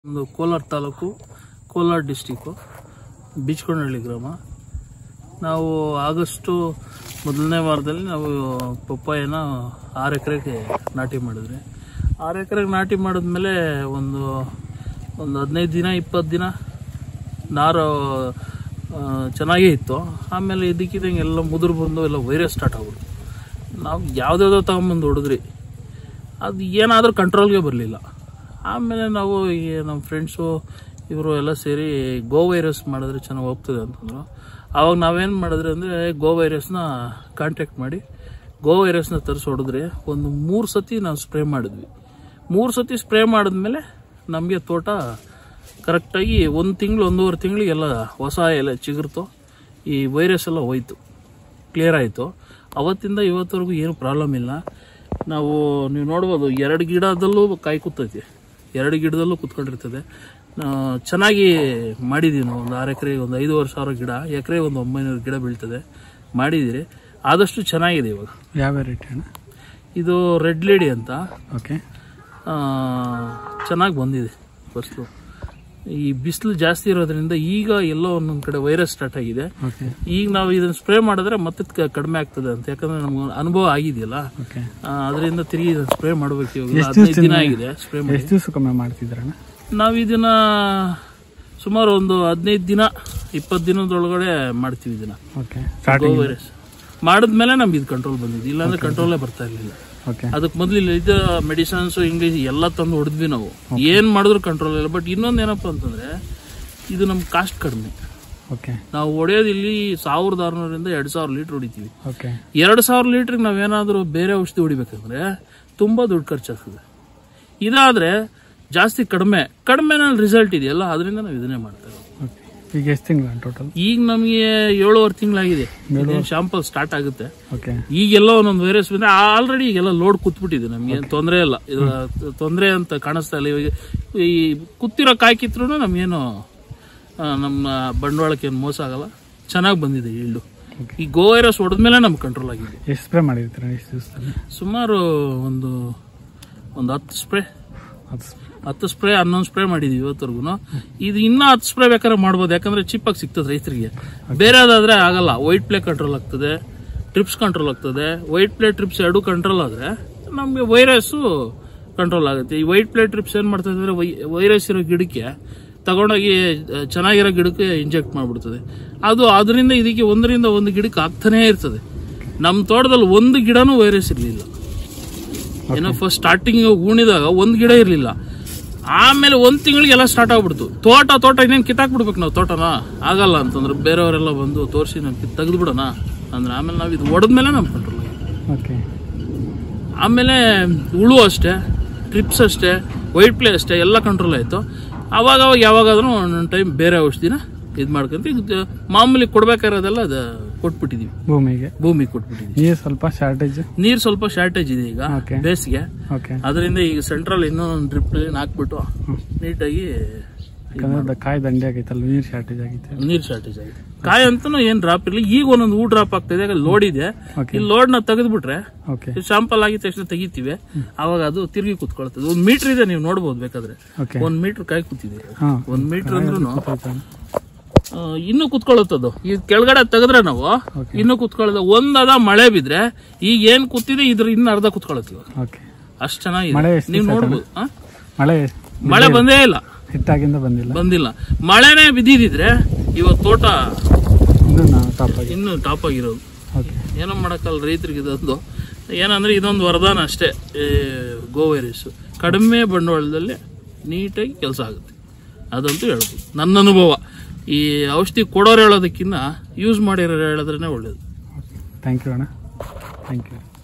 ಒಂದು ಕೋಲಾರ ತಾಲೂಕು ಕೋಲಾರ ಡಿಸ್ಟಿಕ್ಕು ಬೀಚ್ಕೊಂಡಹಳ್ಳಿ ಗ್ರಾಮ ನಾವು ಆಗಸ್ಟು ಮೊದಲನೇ ವಾರದಲ್ಲಿ ನಾವು ಪಪ್ಪಾಯನ ಆರು ಎಕರೆಗೆ ನಾಟಿ ಮಾಡಿದ್ವಿ ಆರು ಎಕರೆಗೆ ನಾಟಿ ಮಾಡಿದ್ಮೇಲೆ ಒಂದು ಒಂದು ಹದಿನೈದು ದಿನ ಇಪ್ಪತ್ತು ದಿನ ನಾರು ಆ, ಚೆನ್ನಾಗೇ ಇತ್ತು ಆಮೇಲೆ ಇದಕ್ಕಿದ್ದಂಗೆ ಎಲ್ಲ ಮುದುರು ಬಂದು ಎಲ್ಲ ವೈರಸ್ ಸ್ಟಾರ್ಟ್ ಆಗ್ಬಿಡ್ತು ನಾವು ಯಾವುದ್ಯಾವುದೋ ತಗೊಂಬಂದು ಹೊಡೆದ್ರಿ ಅದು ಏನಾದರೂ ಕಂಟ್ರೋಲ್ಗೆ ಬರಲಿಲ್ಲ ಆಮೇಲೆ ನಾವು ಈ ನಮ್ಮ ಫ್ರೆಂಡ್ಸು ಇವರು ಎಲ್ಲ ಸೇರಿ ಗೋ ವೈರಸ್ ಮಾಡಿದ್ರೆ ಚೆನ್ನಾಗಿ ಹೋಗ್ತದೆ ಅಂತಂದ್ರು ಆವಾಗ ನಾವೇನು ಮಾಡಿದ್ರಿ ಅಂದರೆ ಗೋ ವೈರಸ್ನ ಕಾಂಟ್ಯಾಕ್ಟ್ ಮಾಡಿ ಗೋ ವೈರಸ್ನ ತರಿಸಿ ಹೊಡೆದ್ರೆ ಒಂದು ಮೂರು ಸತಿ ನಾವು ಸ್ಪ್ರೇ ಮಾಡಿದ್ವಿ ಮೂರು ಸತಿ ಸ್ಪ್ರೇ ಮಾಡಿದ್ಮೇಲೆ ನಮಗೆ ತೋಟ ಕರೆಕ್ಟಾಗಿ ಒಂದು ತಿಂಗಳು ಒಂದೂವರೆ ತಿಂಗಳಿಗೆಲ್ಲ ಹೊಸ ಎಲೆ ಚಿಗುರ್ತು ಈ ವೈರಸ್ ಎಲ್ಲ ಹೋಯ್ತು ಕ್ಲಿಯರ್ ಆಯಿತು ಅವತ್ತಿಂದ ಇವತ್ತವರೆಗೂ ಏನು ಪ್ರಾಬ್ಲಮ್ ಇಲ್ಲ ನಾವು ನೀವು ನೋಡ್ಬೋದು ಎರಡು ಗಿಡದಲ್ಲೂ ಕಾಯಿ ಕೂತೈತಿ ಎರಡು ಗಿಡದಲ್ಲೂ ಕೂತ್ಕೊಂಡಿರ್ತದೆ ಆ, ಚೆನ್ನಾಗಿ ಮಾಡಿದ್ದೀವಿ ನಾವು ಒಂದು ಆರು ಎಕರೆ ಒಂದು ಐದೂವರೆ ಸಾವಿರ ಗಿಡ ಎಕರೆ ಒಂದು ಒಂಬೈನೂರು ಗಿಡ ಬೀಳ್ತದೆ ಮಾಡಿದ್ದೀರಿ ಆದಷ್ಟು ಚೆನ್ನಾಗಿದೆ ಇವಾಗ ಯಾವ ವೆರೈಟಿ ಅಣ್ಣ ಇದು ರೆಡ್ ಲೇಡಿ ಅಂತ ಓಕೆ ಆ, ಚೆನ್ನಾಗಿ ಬಂದಿದೆ ಫಸ್ಟು ಈ ಬಿಸಿಲು ಜಾಸ್ತಿ ಇರೋದ್ರಿಂದ ಈಗ ಎಲ್ಲೋ ಒಂದೊಂದು ಕಡೆ ವೈರಸ್ ಸ್ಟಾರ್ಟ್ ಆಗಿದೆ ಓಕೆ ಈಗ ನಾವು ಇದನ್ನ ಸ್ಪ್ರೇ ಮಾಡಿದ್ರೆ ಮತ್ತೆ ಕ- ಕಡಿಮೆ ಆಗ್ತದೆ ಅಂತ ಯಾಕಂದ್ರೆ ನಮ್ಗೆ ಅನುಭವ ಆಗಿದೆಯಲ್ಲ ಓಕೆ ಅದರಿಂದ ತಿರುಗಿ ಇದನ್ನ ಸ್ಪ್ರೇ ಮಾಡಬೇಕು ಇವಾಗ ಹದಿನೈದು ದಿನ ಆಗಿದೆ ಸ್ಪ್ರೇ ಮಾಡಿ ಎಷ್ಟು ದಿವಸಕ್ಕೊಮ್ಮೆ ಮಾಡ್ತಿದ್ರಣ್ಣ ನಾವು ಇದನ್ನ ಸುಮಾರು ಒಂದು ಹದಿನೈದು ದಿನ ಇಪ್ಪತ್ತು ದಿನದೊಳಗಡೆ ಮಾಡ್ತೀವಿ ಇದನ್ನ ಓಕೆ ಗೋ ಸ್ಟಾರ್ಟಿಂಗ್ ವೈರಸ್ ಮಾಡಿದ್ಮೇಲೆ ನಮ್ಗೆ ಇದು ಕಂಟ್ರೋಲ್ ಬಂದಿದೆ ಇಲ್ಲಾಂದ್ರೆ ಕಂಟ್ರೋಲೇ ಬರ್ತಾ ಇರಲಿಲ್ಲ ಓಕೆ ಅದಕ್ಕೆ ಮೊದಲು ಇಲ್ಲಿ ಇದು ಮೆಡಿಸನ್ಸ್ ಇಂಗ್ಲೀಷ್ ಎಲ್ಲ ತಂದು ಹೊಡೆದ್ವಿ ನಾವು ಏನ್ ಮಾಡಿದ್ರು ಕಂಟ್ರೋಲ್ ಇಲ್ಲ ಬಟ್ ಇನ್ನೊಂದು ಏನಪ್ಪ ಅಂತಂದ್ರೆ ಇದು ನಮ್ ಕಾಸ್ಟ್ ಕಡಿಮೆ ಓಕೆ ನಾವು ಹೊಡೆಯೋದು ಇಲ್ಲಿ ಸಾವಿರದ ಆರುನೂರಿಂದ ಎರಡ್ ಸಾವಿರ ಲೀಟರ್ ಹೊಡಿತೀವಿ ಓಕೆ ಎರಡು ಸಾವಿರ ಲೀಟ್ರಿಗೆ ನಾವೇನಾದ್ರೂ ಬೇರೆ ಔಷಧಿ ಹೊಡಿಬೇಕಂದ್ರೆ ತುಂಬಾ ದುಡ್ಡು ಖರ್ಚಾಗ್ತದೆ ಇದಾದ್ರೆ ಜಾಸ್ತಿ ಕಡಿಮೆ ಕಡಿಮೆನಲ್ಲಿ ರಿಸಲ್ಟ್ ಇದೆಯಲ್ಲ ಅದರಿಂದ ನಾವು ಇದನ್ನೇ ಮಾಡ್ತಾ ಇರೋದು ಓಕೆ ಈಗ ಎಷ್ಟು ತಿಂಗಳು ಟೋಟಲ್ ಈಗ ನಮಗೆ ಏಳುವರೆ ತಿಂಗಳಾಗಿದೆ ಶಾಂಪಲ್ ಸ್ಟಾರ್ಟ್ ಆಗುತ್ತೆ ಓಕೆ ಈಗೆಲ್ಲ ಒಂದೊಂದು ವೈರಸ್ ಬಂದ್ರೆ ಆಲ್ರೆಡಿ ಈಗೆಲ್ಲ ಲೋಡ್ ಕೂತ್ಬಿಟ್ಟಿದೆ ನಮ್ಗೆ ಏನು ತೊಂದರೆ ಇಲ್ಲ ಇದು ತೊಂದರೆ ಅಂತ ಕಾಣಿಸ್ತಾ ಇಲ್ಲ ಇವಾಗ ಈ ಕುತ್ತಿರೋ ಕಾಯಿ ಕಿತ್ರೂ ನಮ್ಗೇನು ಆ, ನಮ್ಮ ಬಂಡವಾಳಕ್ಕೆ ಏನು ಮೋಸ ಆಗಲ್ಲ ಚೆನ್ನಾಗಿ ಬಂದಿದೆ ಈಲ್ಡು ಈ ಗೋ ವೈರಸ್ ಹೊಡೆದ್ಮೇಲೆ ನಮ್ಗೆ ಕಂಟ್ರೋಲ್ ಆಗಿದೆ ಎಷ್ಟು ಸ್ಪ್ರೇ ಮಾಡಿರ್ತೀರ ಎಷ್ಟು ದಿವಸದಲ್ಲಿ ಸುಮಾರು ಒಂದು ಒಂದು ಹತ್ತು ಸ್ಪ್ರೇ ಅದು spray. ಹತ್ತು ಸ್ಪ್ರೇ ಹನ್ನೊಂದು ಸ್ಪ್ರೇ ಮಾಡಿದೀವಿ ಇವತ್ತರೆಗೂ ಇದು ಇನ್ನೂ ಹತ್ತು ಸ್ಪ್ರೇ ಬೇಕಾದ್ರೆ ಮಾಡ್ಬೋದು ಯಾಕಂದ್ರೆ ಚಿಪ್ಪಾಗಿ ಸಿಗ್ತದೆ ರೈತರಿಗೆ ಬೇರೆದಾದ್ರೆ ಆಗಲ್ಲ ವೈಟ್ ಪ್ಲೇ ಕಂಟ್ರೋಲ್ ಆಗ್ತದೆ ಟ್ರಿಪ್ಸ್ ಕಂಟ್ರೋಲ್ ಆಗ್ತದೆ ವೈಟ್ ಪ್ಲೇ ಟ್ರಿಪ್ಸ್ ಎರಡು ಕಂಟ್ರೋಲ್ ಆದ್ರೆ ನಮಗೆ ವೈರಸ್ಸು ಕಂಟ್ರೋಲ್ ಆಗುತ್ತೆ ಈ ವೈಟ್ ಪ್ಲೇ ಟ್ರಿಪ್ಸ್ ಏನ್ ಮಾಡ್ತದೆ ಅಂದ್ರೆ ವೈರಸ್ ಇರೋ ಗಿಡಕ್ಕೆ ತಗೊಂಡೋಗಿ ಆ, ಚೆನ್ನಾಗಿರೋ ಗಿಡಕ್ಕೆ ಇಂಜೆಕ್ಟ್ ಮಾಡ್ಬಿಡ್ತದೆ ಅದು ಅದರಿಂದ ಇದಕ್ಕೆ ಒಂದರಿಂದ ಒಂದು ಗಿಡಕ್ಕೆ ಆಗ್ತಾನೇ ಇರ್ತದೆ ನಮ್ಮ ತೋಟದಲ್ಲಿ ಒಂದು ಗಿಡನೂ ವೈರಸ್ ಇರಲಿಲ್ಲ ಏನೋ ಫಸ್ಟ್ ಸ್ಟಾರ್ಟಿಂಗ್ ಉಣಿದಾಗ ಒಂದ್ ಗಿಡ ಇರ್ಲಿಲ್ಲ ಆಮೇಲೆ ಒಂದ್ ತಿಂಗಳಿಗೆ ಎಲ್ಲ ಸ್ಟಾರ್ಟ್ ಆಗ್ಬಿಡ್ತು ತೋಟ ತೋಟ ಇನ್ನೇನು ಕಿತ್ತಾಕ್ಬಿಡ್ಬೇಕು ನಾವು ತೋಟನ ಆಗಲ್ಲ ಅಂತಂದ್ರೆ ಬೇರೆಯವರೆಲ್ಲ ಬಂದು ತೋರಿಸಿ ನಾವು ಕಿತ್ ತೆಗೆದ್ಬಿಡೋಣ ಅಂದ್ರೆ ಆಮೇಲೆ ನಾವು ಇದು ಹೊಡೆದ್ಮೇಲೆ ನಮ್ ಕಂಟ್ರೋಲ್ ಓಕೆ ಆಮೇಲೆ ಹುಳು ಅಷ್ಟೇ ಟ್ರಿಪ್ಸ್ ಅಷ್ಟೇ ವೈಟ್ ಪ್ಲೇ ಅಷ್ಟೇ ಎಲ್ಲ ಕಂಟ್ರೋಲ್ ಆಯ್ತು ಅವಾಗ ಅವಾಗ ಯಾವಾಗಾದ್ರೂ ಒಂದೊಂದು ಟೈಮ್ ಬೇರೆ ಔಷಧಿನ ಇದು ಮಾಡ್ಕೊಂತ ಇದು ಮಾಮೂಲಿ ಕೊಡ್ಬೇಕಾಗಿರೋದೆಲ್ಲ ಅದು ಕೊಟ್ಬಿಟ್ಟಿದೀವಿ ಭೂಮಿಗೆ ಭೂಮಿಗೆ ಕೊಟ್ಬಿಟ್ಟಿದೀವಿ ನೀರು ಸ್ವಲ್ಪ ಶಾರ್ಟೇಜ್ ನೀರ್ ಸ್ವಲ್ಪ ಶಾರ್ಟೇಜ್ ಇದೆ ಈಗ Okay. ಬೇಸಿಗೆ ಓಕೆ ಅದರಿಂದ ಈಗ ಸೆಂಟ್ರಲ್ ಇನ್ನೊಂದು ಡ್ರಿಪ್ ಹಾಕ್ಬಿಟ್ಟು ನೀಟಾಗಿ ಯಾಕಂದ್ರೆ ಅದು ಕಾಯಿ ದಂಡೆ ಆಗೈತಲ್ಲ ನೀರು ಶಾರ್ಟೇಜ್ ಆಗೈತೆ ನೀರ್ ಶಾರ್ಟೇಜ್ ಆಗಿದೆ ಕಾಯಿ ಅಂತನೂ ಏನ್ ಡ್ರಾಪ್ ಇರಲಿ ಈಗ ಒಂದೊಂದು ಹೂ ಡ್ರಾಪ್ ಆಗ್ತಾ ಇದೆ ಲೋಡ್ ಇದೆ ಓಕೆ ಈ ಲೋಡ್ ನ ತೆಗೆದ್ಬಿಟ್ರೆ ಓಕೆ ಶಾಂಪಲ್ ಆಗಿದ ತಕ್ಷಣ ತೆಗಿತೀವಿ ಅವಾಗ ಅದು ತಿರುಗಿ ಕುತ್ಕೊಳ್ತದೆ ಒಂದ್ ಮೀಟರ್ ಇದೆ ನೀವು ನೋಡ್ಬೋದು ಬೇಕಾದ್ರೆ ಓಕೆ ಒಂದ್ ಮೀಟರ್ ಕಾಯಿ ಕೂತಿದೆ ಹಾಂ ಒಂದ್ ಮೀಟರ್ ಅಂದ್ರೂ ಇನ್ನೂ ಕುತ್ಕೊಳ್ಳುತ್ತದು ಈ ಕೆಳಗಡೆ ತೆಗೆದ್ರೆ ನಾವು Okay. ಇನ್ನೂ ಕುತ್ಕೊಳ್ಳೋದು ಒಂದದ ಮಳೆ ಬಿದ್ರೆ ಈಗ ಏನ್ ಕೂತಿದೆ ಇದ್ರ ಇನ್ನ ಅರ್ಧ ಕುತ್ಕೊಳ್ಳುತ್ತೆ ಇವಾಗ ಓಕೆ ಅಷ್ಟ್ ಮಳೆ ಚೆನ್ನಾಗಿದೆ ಎಷ್ಟು ನೀವು ದಿವ್ಸ ನೋಡ್ಬೋದು ಆ? ಮಳೆ ಮಳೆ ಬಂದೇ ಇಲ್ಲ ಹಿಟ್ಟಾಗಿಂದ ಬಂದಿಲ್ಲ ಬಂದಿಲ್ಲ ಮಳೆನೇ ಬಿದ್ದಿದ್ರೆ ಇವತ್ತು ತೋಟ ಇದು ನಾವು ಟಾಪ್ ಆಗಿ ಇನ್ನು ಟಾಪ್ ಆಗಿರೋದು ಓಕೆ ಏನೋ ಮಾಡಕ್ಕಲ್ಲ ರೈತರಿಗೆ ಇದೊಂದು ಏನಂದ್ರೆ ಇದೊಂದು ವರದಾನ ಅಷ್ಟೇ ಈ ಗೋ ವೈರಸ್ ಕಡಿಮೆ ಬಂಡವಾಳದಲ್ಲಿ ನೀಟಾಗಿ ಕೆಲಸ ಆಗುತ್ತೆ ಅದಂತೂ ಹೇಳ್ಬೋದು ನನ್ನ ಅನುಭವ ಈ ಔಷಧಿ ಕೊಡೋರು ಹೇಳೋದಕ್ಕಿಂತ ಯೂಸ್ ಮಾಡಿರೋರು ಹೇಳಿದ್ರೇ ಒಳ್ಳೇದು ಥ್ಯಾಂಕ್ ಯು ಅಣ್ಣ ಥ್ಯಾಂಕ್ ಯು